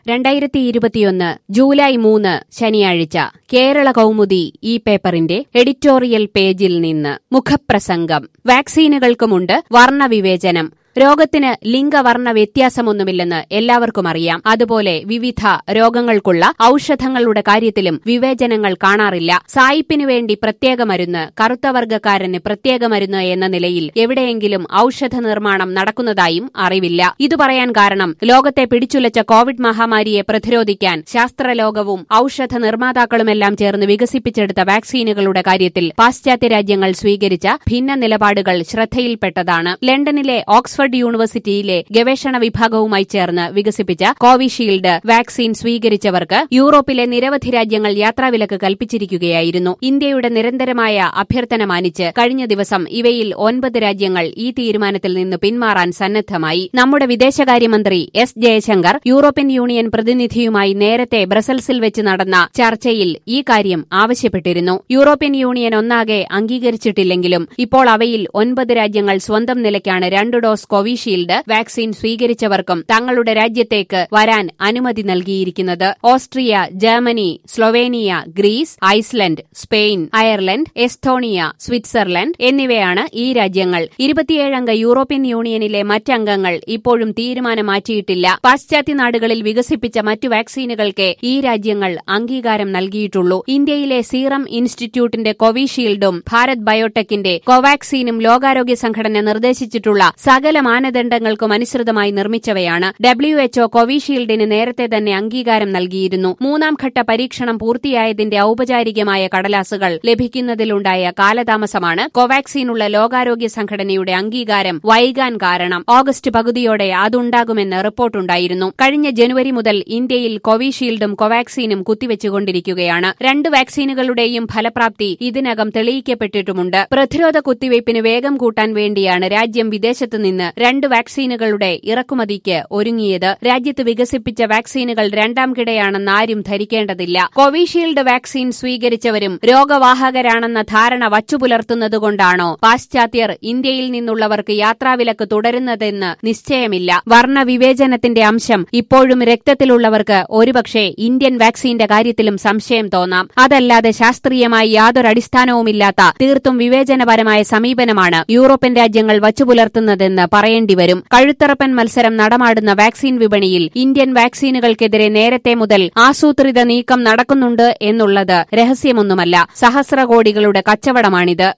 രണ്ടായിരത്തി ഇരുപത്തിയൊന്ന് ജൂലൈ മൂന്ന് ശനിയാഴ്ച കേരള കൗമുദി ഈ പേപ്പറിന്റെ എഡിറ്റോറിയൽ പേജിൽ നിന്ന് മുഖപ്രസംഗം വാക്സിനുകൾക്കുമുണ്ട് വർണ്ണവിവേചനം രോഗത്തിന് ലിംഗവർണ്ണ വ്യത്യാസമൊന്നുമില്ലെന്ന് എല്ലാവർക്കും അറിയാം അതുപോലെ വിവിധ രോഗങ്ങൾക്കുള്ള ഔഷധങ്ങളുടെ കാര്യത്തിലും വിവേചനങ്ങൾ കാണാറില്ല സായിപ്പിനു വേണ്ടി പ്രത്യേക മരുന്ന് കറുത്തവർഗക്കാരന് പ്രത്യേക മരുന്ന് എന്ന നിലയിൽ എവിടെയെങ്കിലും ഔഷധ നിർമ്മാണം നടക്കുന്നതായും അറിവില്ല ഇത് പറയാൻ കാരണം ലോകത്തെ പിടിച്ചുലച്ച കോവിഡ് മഹാമാരിയെ പ്രതിരോധിക്കാൻ ശാസ്ത്രലോകവും ഔഷധ നിർമ്മാതാക്കളുമെല്ലാം ചേർന്ന് വികസിപ്പിച്ചെടുത്ത വാക്സിനുകളുടെ കാര്യത്തിൽ പാശ്ചാത്യ രാജ്യങ്ങൾ സ്വീകരിച്ച ഭിന്ന നിലപാടുകൾ ശ്രദ്ധയിൽപ്പെട്ടതാണ് ലണ്ടനിലെ ഓക്സ്ഫോർഡ് യൂണിവേഴ്സിറ്റിയിലെ ഗവേഷണ വിഭാഗവുമായി ചേർന്ന് വികസിപ്പിച്ച കോവിഷീൽഡ് വാക്സിൻ സ്വീകരിച്ചവർക്ക് യൂറോപ്പിലെ നിരവധി രാജ്യങ്ങൾ യാത്രാവിലക്ക് കൽപ്പിച്ചിരിക്കുകയായിരുന്നു ഇന്ത്യയുടെ നിരന്തരമായ അഭ്യർത്ഥന മാനിച്ച് കഴിഞ്ഞ ദിവസം ഇവയിൽ ഒൻപത് രാജ്യങ്ങൾ ഈ തീരുമാനത്തിൽ നിന്ന് പിന്മാറാൻ സന്നദ്ധമായി നമ്മുടെ വിദേശകാര്യമന്ത്രി എസ് ജയശങ്കർ യൂറോപ്യൻ യൂണിയൻ പ്രതിനിധിയുമായി നേരത്തെ ബ്രസൽസിൽ വെച്ച് നടന്ന ചർച്ചയിൽ ഈ കാര്യം ആവശ്യപ്പെട്ടിരുന്നു യൂറോപ്യൻ യൂണിയൻ ഒന്നാകെ അംഗീകരിച്ചിട്ടില്ലെങ്കിലും ഇപ്പോൾ അവയിൽ ഒൻപത് രാജ്യങ്ങൾ സ്വന്തം നിലയ്ക്കാണ് രണ്ട് ഡോസ് കോവിഷീൽഡ് വാക്സിൻ സ്വീകരിച്ചവർക്കും തങ്ങളുടെ രാജ്യത്തേക്ക് വരാൻ അനുമതി നൽകിയിരിക്കുന്നത് Austria Germany Slovenia Greece Iceland Spain Ireland Estonia Switzerland എന്നിവയാണ് ഈ രാജ്യങ്ങൾ ഇരുപത്തിയേഴംഗ യൂറോപ്യൻ യൂണിയനിലെ മറ്റംഗങ്ങൾ ഇപ്പോഴും തീരുമാനം മാറ്റിയിട്ടില്ല പാശ്ചാത്യ നാടുകളിൽ വികസിപ്പിച്ച മറ്റു വാക്സിനുകൾക്ക് ഈ രാജ്യങ്ങൾ അംഗീകാരം നൽകിയിട്ടുള്ളൂ ഇന്ത്യയിലെ സീറം ഇൻസ്റ്റിറ്റ്യൂട്ടിന്റെ കോവിഷീൽഡും ഭാരത് ബയോടെക്കിന്റെ കോവാക്സിനും ലോകാരോഗ്യ സംഘടന നിർദ്ദേശിച്ചിട്ടുള്ള സകല മാനദണ്ഡങ്ങൾക്കും അനുസൃതമായി നിർമ്മിച്ചവയാണ് ഡബ്ല്യു എച്ച്ഒ കോവിഷീൽഡിന് നേരത്തെ തന്നെ അംഗീകാരം നൽകിയിരുന്നു മൂന്നാം ഘട്ട പരീക്ഷണം പൂർത്തിയായതിന്റെ ഔപചാരികമായ കടലാസുകൾ ലഭിക്കുന്നതിലുണ്ടായ കാലതാമസമാണ് കോവാക്സിനുള്ള ലോകാരോഗ്യ സംഘടനയുടെ അംഗീകാരം വൈകാൻ കാരണം ഓഗസ്റ്റ് പകുതിയോടെ അതുണ്ടാകുമെന്ന് റിപ്പോർട്ടുണ്ടായിരുന്നു കഴിഞ്ഞ ജനുവരി മുതൽ ഇന്ത്യയിൽ കോവിഷീൽഡും കോവാക്സിനും കുത്തിവെച്ചുകൊണ്ടിരിക്കുകയാണ് രണ്ട് വാക്സിനുകളുടെയും ഫലപ്രാപ്തി ഇതിനകം തെളിയിക്കപ്പെട്ടിട്ടുമുണ്ട് പ്രതിരോധ കുത്തിവയ്പ്പിന് വേഗം കൂട്ടാൻ വേണ്ടിയാണ് രാജ്യം വിദേശത്തു നിന്ന് രണ്ട് വാക്സിനുകളുടെ ഇറക്കുമതിക്ക് ഒരുങ്ങിയത് രാജ്യത്ത് വികസിപ്പിച്ച വാക്സിനുകൾ രണ്ടാം കിടയാണെന്ന് ആരും ധരിക്കേണ്ടതില്ല കോവിഷീൽഡ് വാക്സിൻ സ്വീകരിച്ചവരും രോഗവാഹകരാണെന്ന ധാരണ വച്ചുപുലർത്തുന്നതുകൊണ്ടാണോ പാശ്ചാത്യർ ഇന്ത്യയിൽ നിന്നുള്ളവർക്ക് യാത്രാവിലക്ക് തുടരുന്നതെന്ന് നിശ്ചയമില്ല വർണ്ണവിവേചനത്തിന്റെ അംശം ഇപ്പോഴും രക്തത്തിലുള്ളവർക്ക് ഒരുപക്ഷെ ഇന്ത്യൻ വാക്സിന്റെ കാര്യത്തിലും സംശയം തോന്നാം അതല്ലാതെ ശാസ്ത്രീയമായി യാതൊരു അടിസ്ഥാനവുമില്ലാത്ത തീർത്തും വിവേചനപരമായ സമീപനമാണ് യൂറോപ്യൻ രാജ്യങ്ങൾ വച്ചുപുലർത്തുന്നതെന്ന് പറയേണ്ടിവരും കഴുത്തറപ്പൻ മത്സരം നടമാടുന്ന വാക്സിൻ വിപണിയിൽ ഇന്ത്യൻ വാക്സിനുകൾക്കെതിരെ നേരത്തെ മുതൽ ആസൂത്രിത നീക്കം നടക്കുന്നുണ്ട് എന്നുള്ളത് രഹസ്യമൊന്നുമല്ല സഹസ്ര കോടികളുടെ കച്ചവടമാണിത്